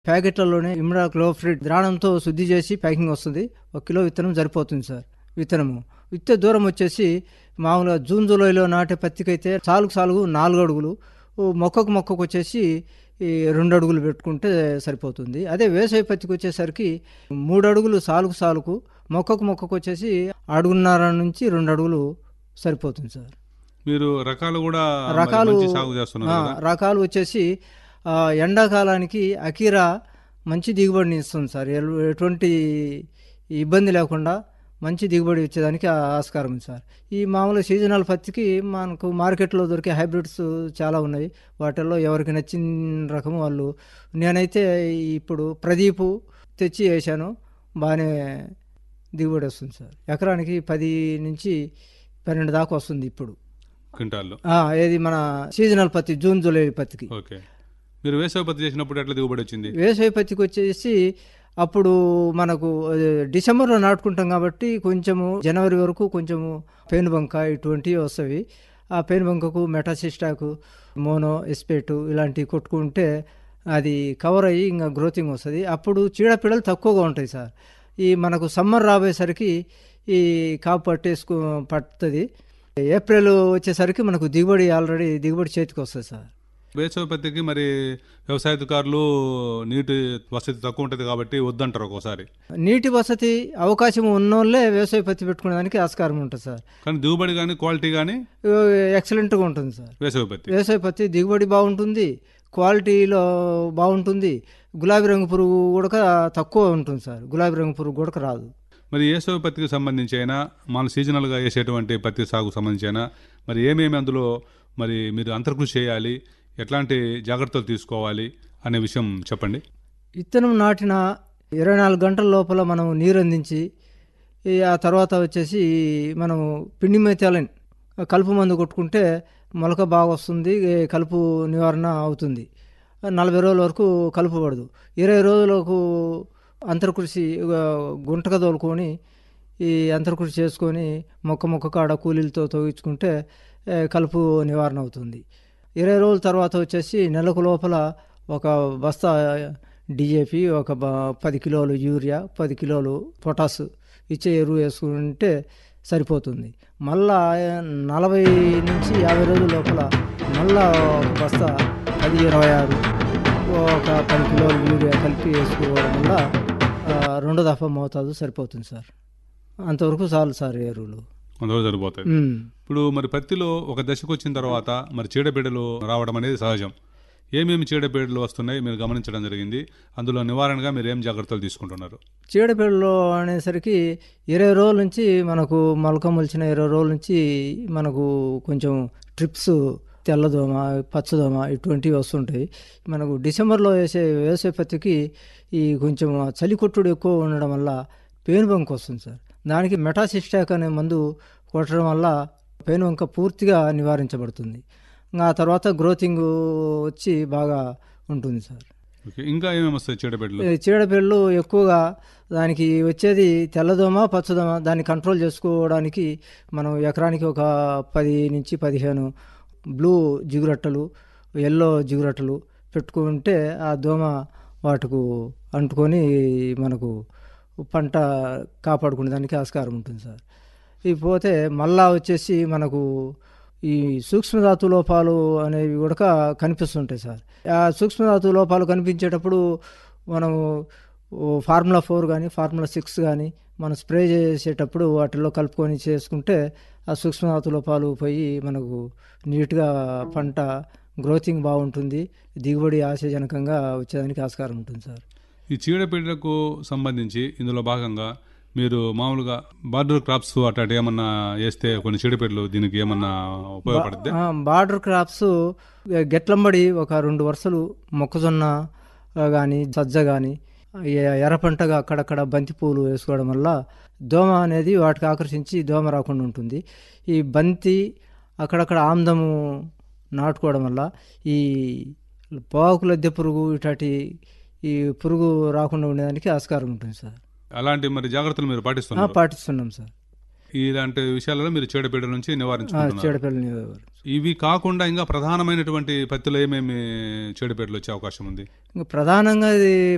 ప్యాకెట్లలోనే ఇమ్రా క్లోఫ్రిడ్ ద్రావణంతో శుద్ధి చేసి ప్యాకింగ్ వస్తుంది ఒక కిలో విత్తనం సరిపోతుంది సార్ విత్తనము విత్తే దూరం వచ్చేసి మామూలుగా జూన్ జూలైలో నాటే పత్తికైతే సాలుకు సాలుగు నాలుగు అడుగులు ఓ మొక్కకు మొక్కకు వచ్చేసి ఈ రెండు అడుగులు పెట్టుకుంటే సరిపోతుంది అదే వేసవి పత్తికి వచ్చేసరికి మూడు అడుగులు సాలుకు సాలుకు మొక్కకు మొక్కకు వచ్చేసి అడుగున్నర నుంచి రెండు అడుగులు సరిపోతుంది సార్ మీరు రకాలు కూడా మరి రకాలు మంచి సాగు చేస్తున్నారు ఆ, కదా రకాలు వచ్చేసి ఆ, ఎండాకాలానికి అకీరా మంచి దిగుబడిని ఇస్తుంది సార్ ఎల్- ఎటువంటి ఇబ్బంది లేకుండా మంచి దిగుబడి వచ్చేదానికి ఆ- ఆస్కారం ఉంది సార్ ఈ మామూలు సీజనల్ పత్తికి మనకు మార్కెట్లో దొరికే హైబ్రిడ్స్ చాలా ఉన్నాయి వాటిల్లో ఎవరికి నచ్చిన రకం వాళ్ళు నేనైతే ఇప్పుడు ప్రదీపు తెచ్చి వేసాను బాగానే దిగుబడి వస్తుంది సార్ ఎకరానికి పది నుంచి పన్నెండు దాకా వస్తుంది ఇప్పుడు క్వింటాల్లో ఆ, ఏది మన సీజనల్ పత్తి జూన్ జూలై పత్తికి ఓకే మీరు వేసవి పత్తి చేసినప్పుడు ఎట్లా దిగుబడి వచ్చింది వేసవి పత్తికి వచ్చేసి అప్పుడు మనకు అది డిసెంబర్లో నాటుకుంటాం కాబట్టి కొంచెము జనవరి వరకు కొంచెము పేనుబంక ఇటువంటివి వస్తాయి ఆ పేనుబంకకు మెటాసిస్టాకు మోనో ఎస్పేటు ఇలాంటివి కొట్టుకుంటే అది కవర్ అయ్యి ఇంకా గ్రోతింగ్ వస్తుంది అప్పుడు చీడపీడలు తక్కువగా ఉంటాయి సార్ ఈ మనకు సమ్మర్ రాబోయేసరికి ఈ కాపు పట్టేసుకు పడుతుంది ఏప్రిల్ వచ్చేసరికి మనకు దిగుబడి ఆల్రెడీ దిగుబడి చేతికి వస్తుంది సార్ వేసవి పత్తికి మరి వ్యవసాయాధికారులు నీటి వసతి తక్కువ ఉంటుంది కాబట్టి వద్దంటారు ఒక్కోసారి నీటి వసతి అవకాశం ఉన్నోళ్ళే వ్యవసాయ పత్తి పెట్టుకునేదానికి ఆస్కారం ఉంటుంది సార్ కానీ దిగుబడి కానీ క్వాలిటీ కానీ ఎక్సలెంట్గా ఉంటుంది సార్ వేసవి పత్తి వ్యవసాయ పత్తి దిగుబడి బాగుంటుంది క్వాలిటీలో బాగుంటుంది గులాబీ రంగు పురుగు కూడా తక్కువ ఉంటుంది సార్ గులాబీ రంగు పురుగు కూడా రాదు మరి వేసవి పత్తికి సంబంధించి అయినా మన సీజనల్గా వేసేటువంటి పత్తి సాగుకు సంబంధించి అయినా మరి ఏమేమి అందులో మరి మీరు అంతర్కృషి చేయాలి ఎట్లాంటి జాగ్రత్తలు తీసుకోవాలి అనే విషయం చెప్పండి విత్తనం నాటిన ఇరవై నాలుగు గంటల లోపల మనం నీరు అందించి ఈ ఆ తర్వాత వచ్చేసి మనం పిండి మెథాలిన్ కలుపు మందు కొట్టుకుంటే మొలక బాగా వస్తుంది ఈ కలుపు నివారణ అవుతుంది నలభై రోజుల వరకు కలుపు పడదు ఇరవై రోజులకు అంతర్కృషి ఆ, గుంటక తోలుకొని ఈ అంతర్కృషి చేసుకొని మొక్క మొక్క కాడ కూలీలతో తోగించుకుంటే ఏ, కలుపు నివారణ అవుతుంది ఇరవై రోజుల తర్వాత వచ్చేసి నెలకు లోపల ఒక బస్తా డిఏపి ఒక బ- పది కిలోలు యూరియా పది కిలోలు పొటాస్ ఇచ్చే ఎరువు వేసుకుంటే సరిపోతుంది మళ్ళా నలభై నుంచి యాభై రోజుల లోపల మళ్ళా ఒక బస్తా పది ఇరవై ఆరు ఒక పది కిలోలు యూరియా కలిపి వేసుకోవడం వల్ల ఆ, రెండో దఫా మోతాదు సరిపోతుంది సార్ అంతవరకు చాలు సార్ ఎరువులు అందులో సరిపోతాయి ఉమ్. ఇప్పుడు మరి పత్తిలో ఒక దశకు వచ్చిన తర్వాత మరి చీడపీడలు రావడం అనేది సహజం ఏమేమి చీడపీడలు వస్తున్నాయి మీరు గమనించడం జరిగింది అందులో నివారణగా మీరు ఏం జాగ్రత్తలు తీసుకుంటున్నారు చీడపీడలు అనేసరికి ఇరవై రోజుల నుంచి మనకు మొలక మొలిచిన ఇరవై రోజుల నుంచి మనకు కొంచెం ట్రిప్స్ తెల్లదోమ పచ్చదోమ ఇటువంటివి వస్తుంటాయి మనకు డిసెంబర్లో వేసే వేసే పత్తికి ఈ కొంచెం ఆ చలి కొట్టుడు ఎక్కువ ఉండడం వల్ల పేనుబంక వస్తుంది సార్ దానికి మెటాసిస్టాక్ అనే మందు కొట్టడం వల్ల పేనుబంక పూర్తిగా నివారించబడుతుంది ఇంకా ఆ తర్వాత గ్రోతింగ్ వచ్చి బాగా ఉంటుంది సార్ ఓకే ఇంకా ఏమేమి వస్తాయి చీడపీడలు ఈ చీడపీడలు ఎక్కువగా దానికి వచ్చేది తెల్లదోమ పచ్చదోమ దాన్ని కంట్రోల్ చేసుకోవడానికి మనం ఎకరానికి ఒక పది నుంచి పదిహేను బ్లూ జిగురట్టలు ఎల్లో జిగురట్టలు పెట్టుకుంటే ఆ దోమ వాటికు అంటుకొని మనకు పంట కాపాడుకునే దానికి ఆస్కారం ఉంటుంది సార్ ఇవి పోతే మళ్ళా వచ్చేసి మనకు ఈ సూక్ష్మధాతు లోపాలు అనేవి కూడా కనిపిస్తుంటాయి సార్ ఆ సూక్ష్మధాతు లోపాలు కనిపించేటప్పుడు మనం ఓ ఫార్ములా ఫోర్ కానీ ఫార్ములా సిక్స్ కానీ మనం స్ప్రే చేసేటప్పుడు వాటిల్లో కలుపుకొని చేసుకుంటే ఆ సూక్ష్మధాతు లోపాలు పోయి మనకు నీట్గా పంట గ్రోతింగ్ బాగుంటుంది దిగుబడి ఆశాజనకంగా వచ్చేదానికి ఆస్కారం ఉంటుంది సార్ ఈ చీడపీడలకు సంబంధించి ఇందులో భాగంగా మీరు మామూలుగా బార్డర్ క్రాప్స్ అట్లాంటి ఏమన్నా వేస్తే కొన్ని చీడపీడలు దీనికి ఏమన్నా ఉపయోగపడుద్ది ఆ, బార్డర్ క్రాప్స్ గెట్లంబడి ఒక రెండు వరుసలు మొక్కజొన్న కానీ సజ్జ కానీ ఎర్ర పంటగా అక్కడక్కడ బంతి పూలు వేసుకోవడం వల్ల దోమ అనేది వాటికి ఆకర్షించి దోమ రాకుండా ఉంటుంది ఈ బంతి అక్కడక్కడ ఆమ్దము నాటుకోవడం వల్ల ఈ పొగాకు లద్దె పురుగు ఇటాటి ఈ పురుగు రాకుండా ఉండేదానికి ఆస్కారం ఉంటుంది సార్ అలాంటి మరి జాగ్రత్తలు మీరు ఆ, పాటిస్తున్నారు పాటిస్తున్నాం సార్ ఇలాంటి విషయాలలో మీరు చీడపీడల నుంచి ఆ, నివారించుకుంటున్నారు చీడపీడలని ఇవి కాకుండా ఇంకా ప్రధానమైనటువంటి పత్తిలో ఏమేమి చీడపీడలు వచ్చే అవకాశం ఉంది ఇంకా ప్రధానంగా ఇది